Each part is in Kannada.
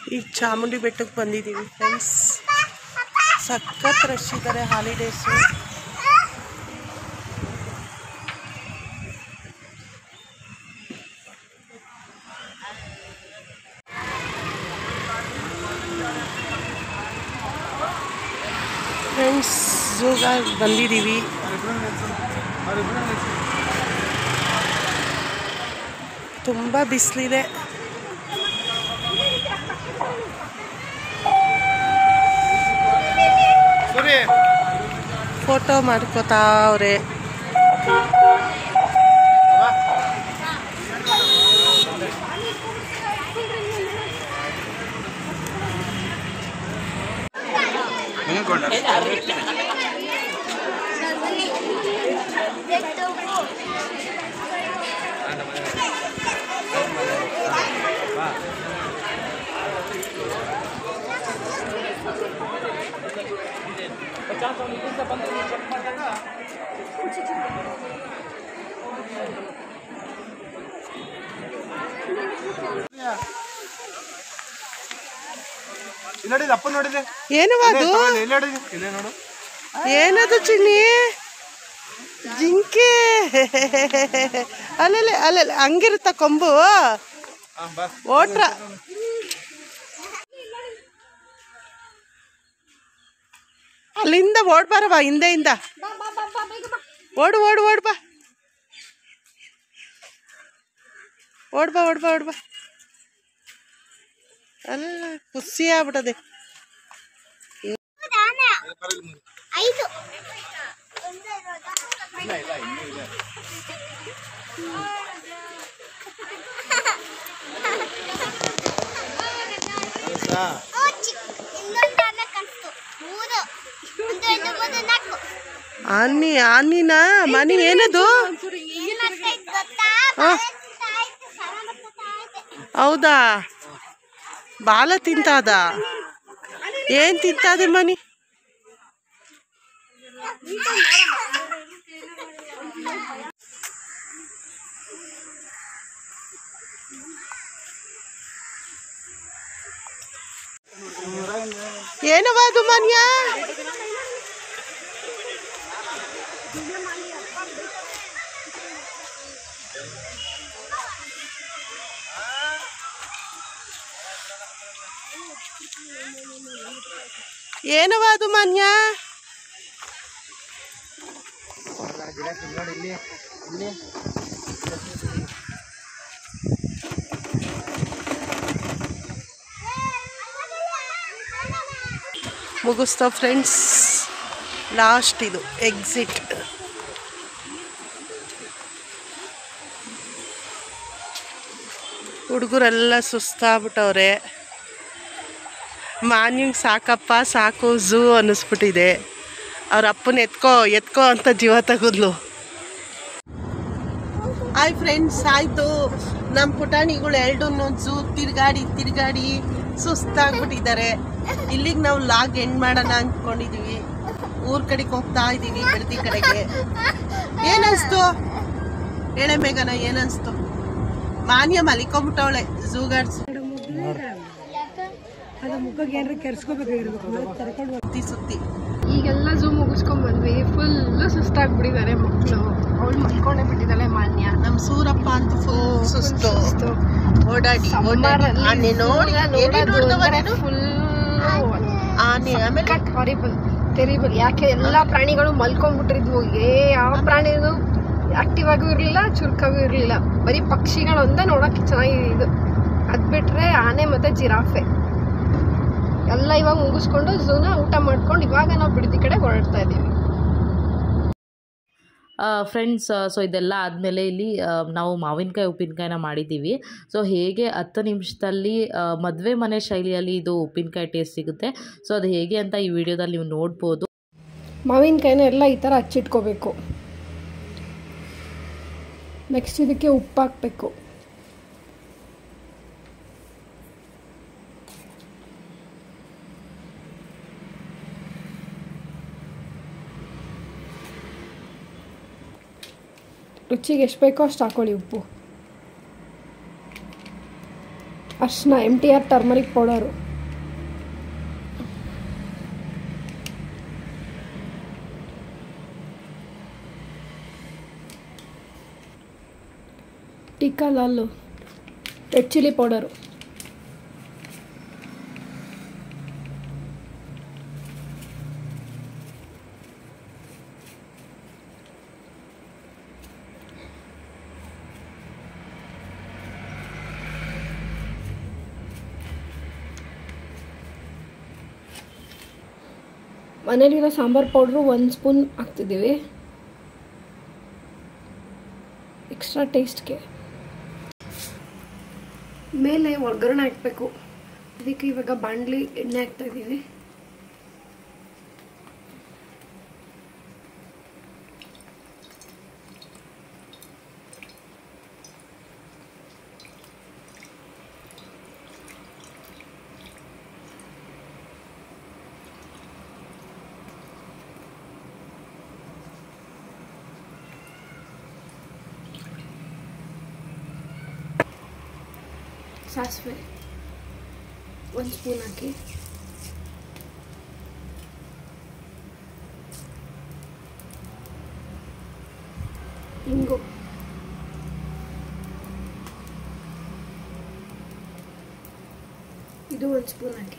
ಈಗ ಚಾಮುಂಡಿ ಬೆಟ್ಟಕ್ಕೆ ಬಂದಿದ್ದೀವಿ ಫ್ರೆಂಡ್ಸ್ ಸಖತ್ ರಶ್ ಇದ್ದಾರೆ ಹಾಲಿಡೇಸು ಫ್ರೆಂಡ್ಸ್ ಝೂಗ ಬಂದಿದ್ದೀವಿ ತುಂಬ ಬಿಸಿಲಿದೆ ಫೋಟೋ ಮಾಡ್ಕೋತಾವ್ರೆ ನೋಡಿದ ಅಪ್ಪ ನೋಡಿದೆ ಏನು ಅದು ಎಲ್ಲಿ ನೋಡಿದೆ ಇಲ್ಲೇ ನೋಡು ಏನದು ಚಿನ್ನಿ ಜಿಂಕೆ ಅಲ್ಲಲ್ಲಿ ಅಲ್ಲಲ್ಲಿ ಹಂಗಿರುತ್ತ ಕೊಂಬು ಹಾ ಬಾ ಓಟ್ರ ಅಲ್ಲಿಂದ ಓಡ್ಬಾರವ ಹಿಂದೆಯಿಂದ ಓಡು ಓಡು ಓಡ್ಬಾ ಓಡ್ಬಾ ಓಡ್ಬಾ ಓಡ್ಬಾ ಅಲ್ಲ ಖುಷಿ ಆಗ್ಬಿಟ್ಟದೆ ಐದು ಓ, ಚಿಕ್ಕ ಇನ್ನೊಂದು ಆನೆ ಕಾಣಿಸ್ತು ಮೂರು ಒಂದು ಎರಡು ಮೂರು ನಾಲ್ಕು ಆನಿ ಆನಿನ ಮನಿ ಏನದು ಏನಾಗ್ತೈತೆ ಗೊತ್ತಾ ಹಾ. ಬಾಳೆ ತಿಂತಾ ಐತೆ, ಸರ ಮಾಡ್ಕೊತಾ ಐತೆ. ಹೌದಾ ಬಾಲ ತಿಂತಾದ ಏನ್ ತಿಂತಾದೆ ಮನಿ ಏನವ ಅದು ಮನ್ಯ ಏನವ ಅದು ಮನ್ಯ ಮುಗಿಸ್ತಾ ಫ್ರೆಂಡ್ಸ್ ಲಾಸ್ಟ್ ಇದು ಎಕ್ಸಿಟ್ ಹುಡುಗರೆಲ್ಲ ಸುಸ್ತಾಗ್ಬಿಟ್ಟವ್ರೆ ಮಾನ್ಯಂಗೆ ಸಾಕಪ್ಪ ಸಾಕು ಝೂ ಅನ್ನಿಸ್ಬಿಟ್ಟಿದೆ ಅವ್ರ ಅಪ್ಪನ ಎತ್ಕೋ ಎತ್ಕೋ ಅಂತ ಜೀವ ತಗದ್ಲು ಹಾಯ್ ಫ್ರೆಂಡ್ಸ್ ಆಯಿತು ನಮ್ಮ ಪುಟಾಣಿಗಳು ಎರಡನ್ನೂ ಝೂ ತಿರ್ಗಾಡಿ ತಿರ್ಗಾಡಿ ಸುಸ್ತಾಗ್ಬಿಟ್ಟಿದ್ದಾರೆ ಇಲ್ಲಿಗೆ ನಾವು ಲಾಗ್ ಎಂಡ್ ಮಾಡೋಣ ಅಂದ್ಕೊಂಡಿದೀವಿ ಊರ್ ಕಡೆಗೆ ಹೋಗ್ತಾ ಇದ್ದೀವಿ ಬಿಡದಿ ಕಡೆಗೆ ಏನನ್ಸ್ತು ಹೇಳೆ ಮೇಘನ ಏನನ್ಸ್ತು ಮಾನ್ಯ ಮಲಿಕೊಂಬಿಟ್ಟವಳೆ ಝೂಗಾಡ್ಸ್ ಸುತ್ತಿ ಸುತ್ತಿ ಈಗೆಲ್ಲ ಝೂ ಮುಗಿಸ್ಕೊಂಡ್ ಬಂದ್ವಿ ಫುಲ್ ಸುಸ್ತಾಗ್ಬಿಟ್ಟಿದ್ದಾರೆ ಮಕ್ಕಳು ಅವಳು ಮಲ್ಕೊಂಡೇ ಬಿಟ್ಟಿದ್ದಾಳೆ ಮಾನ್ಯ ನಮ್ ಸೂರಪ್ಪ ಅಂತೂ ಫುಲ್ ಸುಸ್ತು ಓಡಾಡಿ ಓಡಾಡಿ ಆನೆ ನೋಡಿ ಎಲ್ಲಿ ನೋಡ್ದವ ನೀನು? ಫುಲ್ ಆನೆ ಆಮೇಲೆ ಹಾರಿಬಲ್ ಟೆರಿಬಲ್ ಯಾಕೆ ಎಲ್ಲಾ ಪ್ರಾಣಿಗಳು ಮಲ್ಕೊಂಡ್ಬಿಟ್ಟಿದ್ವು ಏ ಯಾವ ಪ್ರಾಣಿಗೂ ಆಕ್ಟಿವ್ ಆಗೂ ಇರಲಿಲ್ಲ ಚುರುಕಾಗೂ ಇರಲಿಲ್ಲ ಬರೀ ಪಕ್ಷಿಗಳೊಂದೇ ನೋಡಕ್ಕೆ ಚೆನ್ನಾಗಿ ಇದು ಅದ್ ಬಿಟ್ರೆ ಆನೆ ಮತ್ತೆ ಜಿರಾಫೆ ಎಲ್ಲ ಇವಾಗ ಮುಗಿಸ್ಕೊಂಡು ಝೂನ ಊಟ ಮಾಡ್ಕೊಂಡು ಇವಾಗ ನಾವು ಬಿಡದಿ ಕಡೆ ಹೊರಡ್ತಾ ಇದೀವಿ ಫ್ರೆಂಡ್ಸ್ ಸೊ ಇದೆಲ್ಲ ಆದಮೇಲೆ ಇಲ್ಲಿ ಆ, ನಾವು ಮಾವಿನಕಾಯಿ ಉಪ್ಪಿನಕಾಯಿನ ಮಾಡಿದ್ದೀವಿ ಸೊ ಹೇಗೆ ಹತ್ತು ನಿಮಿಷದಲ್ಲಿ ಮದುವೆ ಮನೆ ಶೈಲಿಯಲ್ಲಿ ಇದು ಉಪ್ಪಿನಕಾಯಿ ಟೇಸ್ಟ್ ಸಿಗುತ್ತೆ ಸೊ ಅದು ಹೇಗೆ ಅಂತ ಈ ವಿಡಿಯೋದಲ್ಲಿ ನೀವು ನೋಡ್ಬೋದು ಮಾವಿನಕಾಯಿನ ಎಲ್ಲ ಈ ಥರ ಹಚ್ಚಿಟ್ಕೋಬೇಕು ನೆಕ್ಸ್ಟ್ ಇದಕ್ಕೆ ಉಪ್ಪು ಹಾಕಬೇಕು ರುಚಿಗೆ ಎಷ್ಟು ಬೇಕೋ ಅಷ್ಟು ಹಾಕೊಳ್ಳಿ ಉಪ್ಪು ಅರ್ಶಿನ M T R turmeric powder ಟಿಕ್ಕಾ ಲಾಲು ರೆಡ್ ಚಿಲ್ಲಿ ಪೌಡರು ಮನೇಲಿರೋ ಸಾಂಬಾರು ಪೌಡ್ರು ಒಂದು ಸ್ಪೂನ್ ಹಾಕ್ತಿದ್ದೀವಿ ಎಕ್ಸ್ಟ್ರಾ ಟೇಸ್ಟ್ಗೆ ಮೇಲೆ ಒಗ್ಗರಣೆ ಹಾಕಬೇಕು ಅದಕ್ಕೆ ಇವಾಗ ಬಾಣಲಿ ಎಣ್ಣೆ ಹಾಕ್ತಾ ಇದ್ದೀವಿ ಸಾಸಿವೆ ಒಂದು ಸ್ಪೂನ್ ಹಾಕಿ ಹಿಂಗು ಇದು ಒಂದು ಸ್ಪೂನ್ ಹಾಕಿ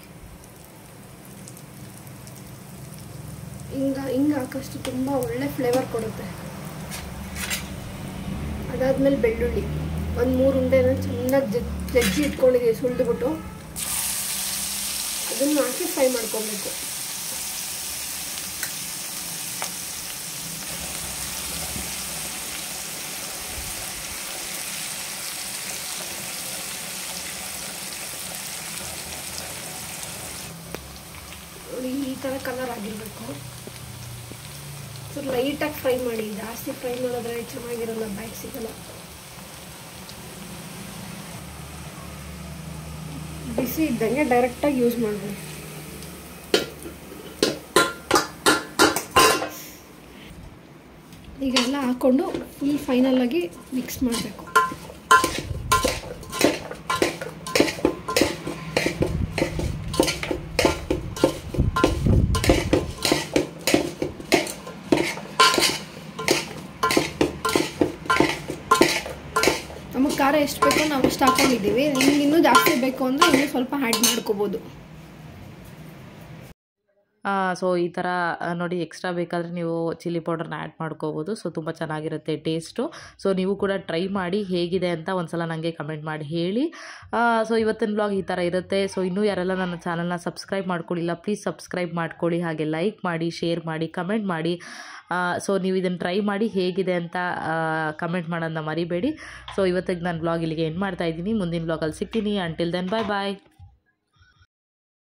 ಹಿಂಗ ಹಿಂಗ ಹಾಕಷ್ಟು ತುಂಬ ಒಳ್ಳೆ ಫ್ಲೇವರ್ ಕೊಡುತ್ತೆ ಅದಾದ್ಮೇಲೆ ಬೆಳ್ಳುಳ್ಳಿ ಒಂದು ಮೂರು ಉಂಡೆನ ಚೆನ್ನಾಗಿ ಜಜ್ ಜಜ್ಜಿ ಇಟ್ಕೊಂಡಿದ್ದೀವಿ ಸುಲಿದ್ಬಿಟ್ಟು ಅದನ್ನು ಹಾಕಿ ಫ್ರೈ ಮಾಡ್ಕೊಬೇಕು ನೋಡಿ ಈ ಥರ ಕಲರ್ ಆಗಿರಬೇಕು ಸೊ ಲೈಟಾಗಿ ಫ್ರೈ ಮಾಡಿ ಜಾಸ್ತಿ ಫ್ರೈ ಮಾಡಿದ್ರೆ ಚೆನ್ನಾಗಿರಲ್ಲ ಬ್ಯಾಗ್ ಸಿಗಲ್ಲ ಬಿಸಿ ಇದ್ದಂಗೆ ಡೈರೆಕ್ಟಾಗಿ ಯೂಸ್ ಮಾಡ್ಬೋದು ಈಗೆಲ್ಲ ಹಾಕ್ಕೊಂಡು ಫುಲ್ ಫೈನಲಾಗಿ ಮಿಕ್ಸ್ ಮಾಡಬೇಕು ನಮಗೆ ಖಾರ ಎಷ್ಟು ಬೇಕೋ ನಾವು ಅಷ್ಟು ಹಾಕೊಂಡಿದ್ದೀವಿ ನಿಮ್ಗೆ ಇನ್ನೂ ಜಾಸ್ತಿ ಬೇಕು ಅಂದರೆ ಇನ್ನೂ ಸ್ವಲ್ಪ ಆ್ಯಡ್ ಮಾಡ್ಕೋಬೋದು ಸೊ ಈ ಥರ ಆ, ನೋಡಿ ಎಕ್ಸ್ಟ್ರಾ ಬೇಕಾದರೆ ನೀವು ಚಿಲ್ಲಿ ಪೌಡರ್ನ ಆ್ಯಡ್ ಮಾಡ್ಕೋಬೋದು ಸೊ ತುಂಬ ಚೆನ್ನಾಗಿರುತ್ತೆ ಟೇಸ್ಟು ಸೊ ನೀವು ಕೂಡ ಟ್ರೈ ಮಾಡಿ ಹೇಗಿದೆ ಅಂತ ಒಂದ್ಸಲ ನನಗೆ ಕಮೆಂಟ್ ಮಾಡಿ ಹೇಳಿ ಸೊ ಇವತ್ತಿನ ಬ್ಲಾಗ್ ಈ ಥರ ಇರುತ್ತೆ ಸೊ ಇನ್ನೂ ಯಾರೆಲ್ಲ ನನ್ನ ಚಾನಲ್ನ ಸಬ್ಸ್ಕ್ರೈಬ್ ಮಾಡ್ಕೊಳ್ಳಿಲ್ಲ ಪ್ಲೀಸ್ ಸಬ್ಸ್ಕ್ರೈಬ್ ಮಾಡ್ಕೊಳ್ಳಿ ಹಾಗೆ ಲೈಕ್ ಮಾಡಿ ಶೇರ್ ಮಾಡಿ ಕಮೆಂಟ್ ಮಾಡಿ ಸೊ ನೀವು ಇದನ್ನು ಟ್ರೈ ಮಾಡಿ ಹೇಗಿದೆ ಅಂತ ಕಮೆಂಟ್ ಮಾಡೋದನ್ನ ಮರಿಬೇಡಿ ಸೊ ಇವತ್ತಿಗೆ ನಾನು ಬ್ಲಾಗ್ ಇಲ್ಲಿಗೆ ಎಂಡ್ ಮಾಡ್ತಾ ಇದ್ದೀನಿ ಮುಂದಿನ ಬ್ಲಾಗಲ್ಲಿ ಸಿಗ್ತೀನಿ ಅಂಟಿಲ್ ದೆನ್ ಬಾಯ್ ಬಾಯ್